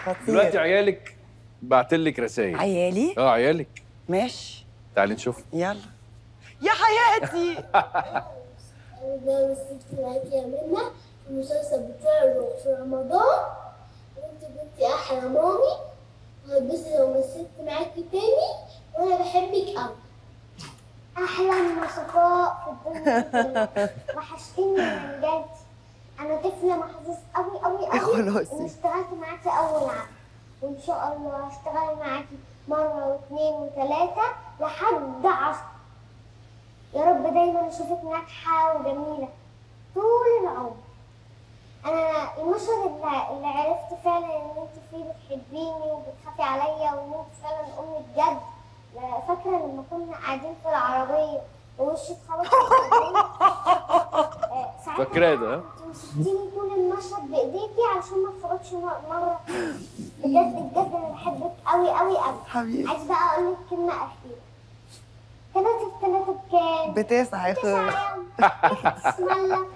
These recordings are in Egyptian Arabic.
دلوقتي خطير عيالك بعتلك رسائل عيالي اه عيالك ماشي تعالي نشوف يلا يا حياتي أنا مثلت معاكي يا منى في المسلسل بتاع الروح في رمضان وانت كنتي أحلى مامي وهتبسط لو مثلت معاكي تاني وأنا بحبك أوي أحلى من صفاء في الدنيا كلها وحشتني من جد أنا طفلة محظوظ أوي أوي أوي خلاص. إني اشتغلت معاكي أول عام وإن شاء الله هشتغل معاكي مرة واثنين وثلاثة لحد عشرة يا رب دايما اشوفك ناجحه وجميله طول العمر انا المشهد اللي, اللي عرفت فعلا ان انت فيه بتحبيني وبتخافي عليا وان انت فعلا امي بجد لا، فاكره لما كنا قاعدين في العربيه ووشي اتخبط في العربية؟ آه، ساعتها فاكراه ده، ها؟ انت مسكتيني طول المشهد بايديكي علشان ما اتفرجش مر- مره بجد بجد انا بحبك قوي قوي قوي حبيبي عايز بقى اقول لك كلمه اخيره ثلاثة في ثلاثة بكام؟ بتسعة يا اخويا بسم الله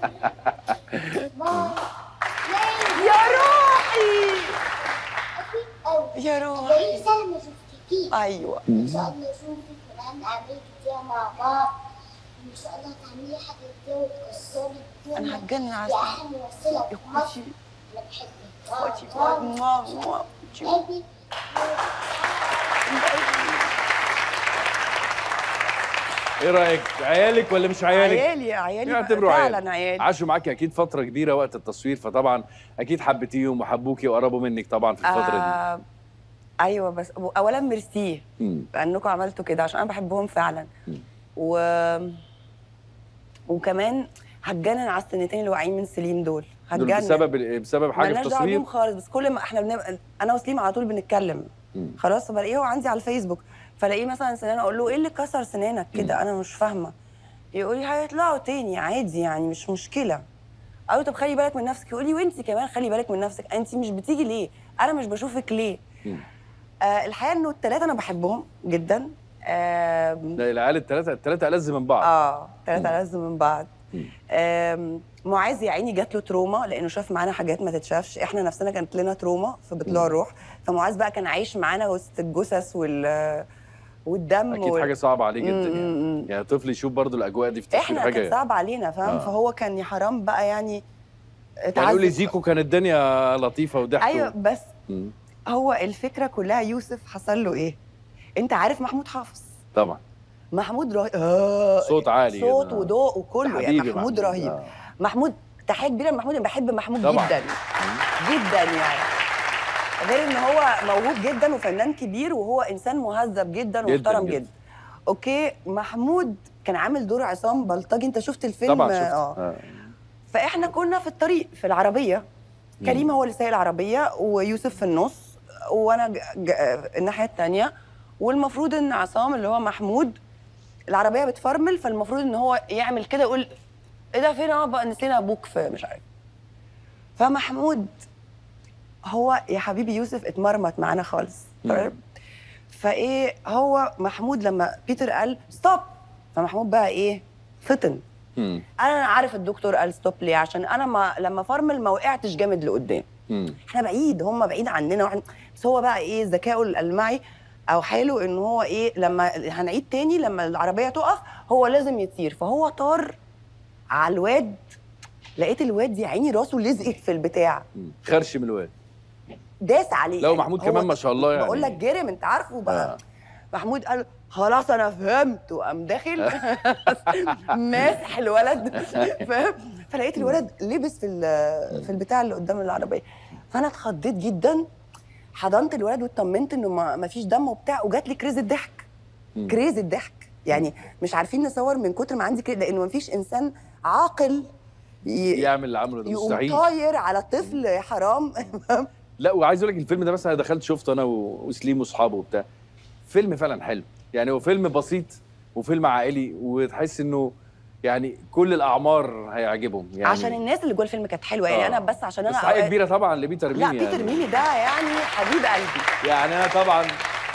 باي يا روحي أكيد أوي يا روحي بقالي سنة ما شفتكيش ايوه إن شاء الله أشوفك ونقابل كتير مع بعض وإن شاء الله تعملي حاجة كتير وتكسري الدنيا انا هتجنن على يا أحلى ممثلة يا في مصر كوتشي أنا بحبك كوتشي آه، موا موا آه. قلبي ايه رايك عيالك ولا مش عيالك عيالي عيالي يعتبروا عيال فعلا عيالي عاشوا معاكي اكيد فتره كبيره وقت التصوير فطبعا اكيد حبيتيهم وحبوكي وقربوا منك طبعا في الفتره دي آه ايوه بس اولا ميرسي مم. لانكم عملتوا كده عشان انا بحبهم فعلا و وكمان هتجنن على السنتين اللي واقعين من سليم دول دول هتجنن بسبب بسبب حاجه في مالناش دعوه التصوير بيهم خالص بس كل ما احنا بنبقى انا وسليم على طول بنتكلم مم. خلاص فبلاقيه هو عندي على الفيسبوك فلاقيه مثلا سنان اقول له ايه اللي كسر سنانك كده انا مش فاهمه يقول لي هيطلعوا تاني عادي يعني مش مشكله اقول له طب خلي بالك من نفسك يقول لي وانت كمان خلي بالك من نفسك انت مش بتيجي ليه انا مش بشوفك ليه مم. آه الحقيقه انه الثلاثه انا بحبهم جدا آه لا العيال الثلاثه الثلاثه ألذ من بعض اه ثلاثه لازم من بعض مم. آم، معاذ يا عيني جات له تروما لانه شاف معانا حاجات ما تتشافش احنا نفسنا كانت لنا تروما في بطلوع الروح فمعاذ بقى كان عايش معانا وسط الجثث وال والدم اكيد وال- حاجه صعبه عليه جدا مم، يعني مم. يعني طفل يشوف برضو الاجواء دي في التصوير احنا كانت حاجه صعب علينا فاهم آه. فهو كان يا حرام بقى يعني يعني يقول لي اتعذب. زيكو كانت الدنيا لطيفه وضحك ايوه بس مم. هو الفكره كلها يوسف حصل له ايه انت عارف محمود حافظ طبعا محمود رهيب آه صوت عالي صوت كده. وضوء وكله يعني حبيبي محمود رهيب آه. محمود تحيه كبيره لمحمود انا بحب محمود طبعاً. جدا جدا يعني غير ان هو موهوب جدا وفنان كبير وهو انسان مهذب جدا جداً ومحترم جداً. جدا. اوكي محمود كان عامل دور عصام بلطجي انت شفت الفيلم طبعا شفت اه آه. فاحنا كنا في الطريق في العربيه كريم هو اللي سايق العربيه ويوسف في النص وانا ج... ج... الناحيه الثانيه والمفروض ان عصام اللي هو محمود العربيه بتفرمل فالمفروض ان هو يعمل كده يقول ايه ده فين اه بقى نسينا ابوك في مش عارف فمحمود هو يا حبيبي يوسف اتمرمط معانا خالص مم. طيب فايه هو محمود لما بيتر قال ستوب فمحمود بقى ايه فطن مم. انا عارف الدكتور قال ستوب ليه عشان انا ما لما فرمل ما وقعتش جامد لقدام مم. احنا بعيد هم بعيد عننا وعن بس هو بقى ايه ذكائه الالمعي او حاله ان هو ايه لما هنعيد تاني لما العربيه تقف هو لازم يطير فهو طار على الواد لقيت الواد يا عيني راسه لزقت في البتاع مم. خرش من الواد داس عليه لا، ومحمود كمان ما شاء الله يعني. بقول لك جرم انت عارفه بقى آه. آه. محمود قال خلاص انا فهمت وقام داخل ماسح الولد فاهم فلقيت الولد لبس في ال- في البتاع اللي قدام العربيه فانا اتخضيت جدا حضنت الولد واطمنت انه ما ما فيش دم وبتاع وجات لي كريز الضحك مم. كريز الضحك يعني مش عارفين نصور من كتر ما عندي كريز لانه ما فيش انسان عاقل ي- يعمل اللي عمله ده يقوم مستحيل طاير على طفل يا حرام لا وعايز اقول لك الفيلم ده مثلا انا دخلت شفته انا و- وسليم واصحابه وبتاع فيلم فعلا حلو يعني هو فيلم بسيط وفيلم عائلي وتحس انه يعني كل الاعمار هيعجبهم يعني عشان الناس اللي جوه الفيلم كانت حلوه يعني آه. انا بس عشان بس انا حاجه كبيره طبعا لبيتر ميمي لا بيتر يعني. ميمي ده يعني حبيب قلبي يعني انا طبعا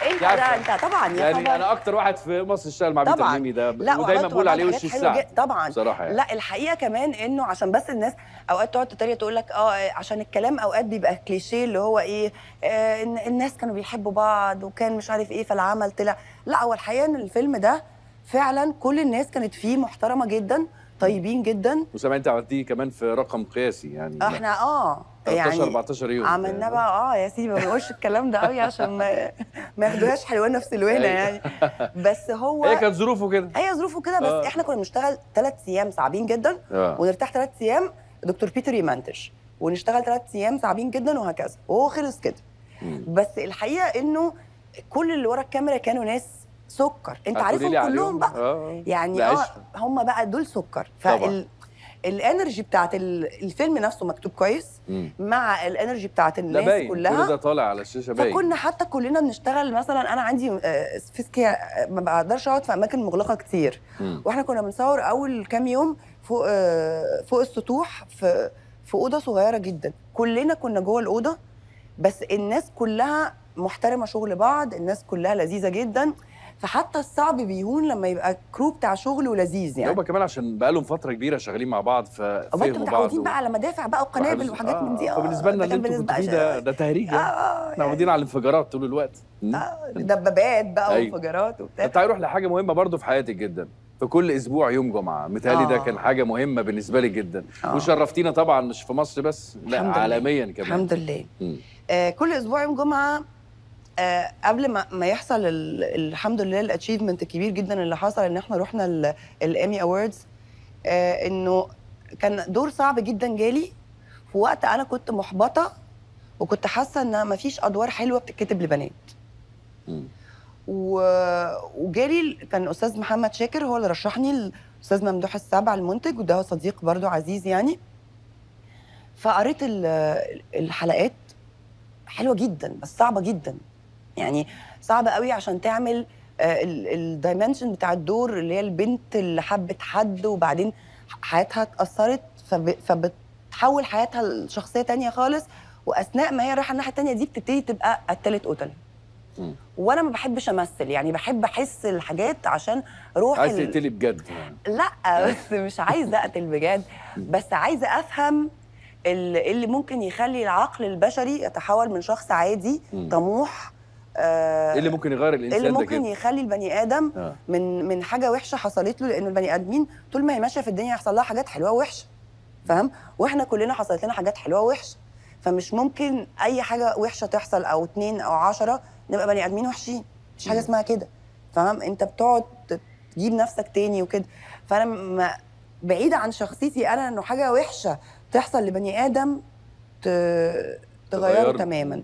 انت عارفة. ده انت طبعا يا يعني خبر. انا اكتر واحد في مصر اشتغل مع بيتر طبعا ميمي ده لا ودايما وعملت بقول عليه والله وش حاجات حلوة الساعه جدا. طبعا بصراحه يعني لا الحقيقه كمان انه عشان بس الناس اوقات تقعد تتريق تقول لك اه عشان الكلام اوقات بيبقى كليشيه اللي هو ايه آه إن الناس كانوا بيحبوا بعض وكان مش عارف ايه فالعمل طلع لا هو الحقيقه ان الفيلم ده فعلا كل الناس كانت فيه محترمه جدا طيبين جدا وسامع انت عملتيه كمان في رقم قياسي يعني احنا اه 13 يعني 14 يوم عملنا بقى اه يا سيدي ما بنقولش الكلام ده قوي عشان ما ما ياخدوهاش حلوانه في سلوانه أيوة. يعني بس هو هي كانت ظروفه كده هي ظروفه كده بس آه. احنا كنا بنشتغل ثلاث ايام صعبين جدا اه ونرتاح ثلاث ايام دكتور بيتر يمنتج ونشتغل ثلاث ايام صعبين جدا وهكذا وهو خلص كده مم. بس الحقيقه انه كل اللي ورا الكاميرا كانوا ناس سكر انت هتقولي عارفهم لي كلهم عليهم؟ بقى اه يعني ده اه عشرة. هم بقى دول سكر طبعاً. فال الانرجي بتاعت ال- الفيلم نفسه مكتوب كويس مم. مع الانرجي بتاعت ده الناس باين كل كلها ده طالع على الشاشه باين فكنا حتى كلنا بنشتغل مثلا انا عندي آه، فيزيكيا آه، ما بقدرش اقعد في اماكن مغلقه كتير مم. واحنا كنا بنصور اول كام يوم فوق آه، فوق السطوح في في اوضه صغيره جدا كلنا كنا جوه الاوضه بس الناس كلها محترمه شغل بعض الناس كلها لذيذه جدا فحتى الصعب بيهون لما يبقى كرو بتاع شغل ولذيذ يعني هما كمان عشان بقالهم فتره كبيره شغالين مع بعض أما انتوا ففهموا بعض متعودين و- بقى على مدافع بقى وقنابل وحاجات من دي آه، فبالنسبه لنا اللي ده كان انتوا كنتوا بالنسبة فيه ده عشان- ده تهريج اه يعني. اه احنا واخدين على الانفجارات طول الوقت مم. آه، دبابات بقى أيوة. وانفجارات وبتاع انت هيروح لحاجه مهمه برضو في حياتك جدا في كل اسبوع يوم جمعه متهيألي ده آه. كان حاجه مهمه بالنسبه لي جدا آه. وشرفتينا طبعا مش في مصر بس لا الحمد لله. عالميا كمان الحمد لله مم. آه كل اسبوع يوم جمعه آه قبل ما ما يحصل ال- الحمد لله الاتشيفمنت الكبير جدا اللي حصل ان احنا رحنا الايمي اووردز آه انه كان دور صعب جدا جالي في وقت انا كنت محبطه وكنت حاسه ان ما فيش ادوار حلوه بتتكتب لبنات مم. و... وجالي ال- كان استاذ محمد شاكر هو اللي رشحني الاستاذ ممدوح السبع المنتج وده هو صديق برضو عزيز يعني فقريت ال- الحلقات حلوه جدا بس صعبه جدا يعني صعبه قوي عشان تعمل الدايمنشن بتاع الدور اللي هي البنت اللي حبت حد وبعدين حياتها اتاثرت فب... فبتحول حياتها لشخصيه تانية خالص واثناء ما هي رايحه الناحيه التانية دي بتبتدي تبقى قتلت قتله مم. وانا ما بحبش امثل يعني بحب احس الحاجات عشان روح عايز ال- تقتلي بجد لا بس مش عايزه اقتل بجد بس عايزه افهم ال- اللي ممكن يخلي العقل البشري يتحول من شخص عادي مم. طموح آه ايه اللي ممكن يغير الانسان اللي ده ممكن كده يخلي البني ادم آه. من من حاجه وحشه حصلت له لان البني ادمين طول ما هي ماشيه في الدنيا يحصل لها حاجات حلوه ووحشه فاهم واحنا كلنا حصلت لنا حاجات حلوه ووحشه فمش ممكن اي حاجه وحشه تحصل او اتنين او عشرة نبقى بني ادمين وحشين مش حاجه مم. اسمها كده فاهم انت بتقعد تجيب نفسك تاني وكده فانا ما بعيده عن شخصيتي انا انه حاجه وحشه تحصل لبني ادم ت- تغيره تغيره. تماما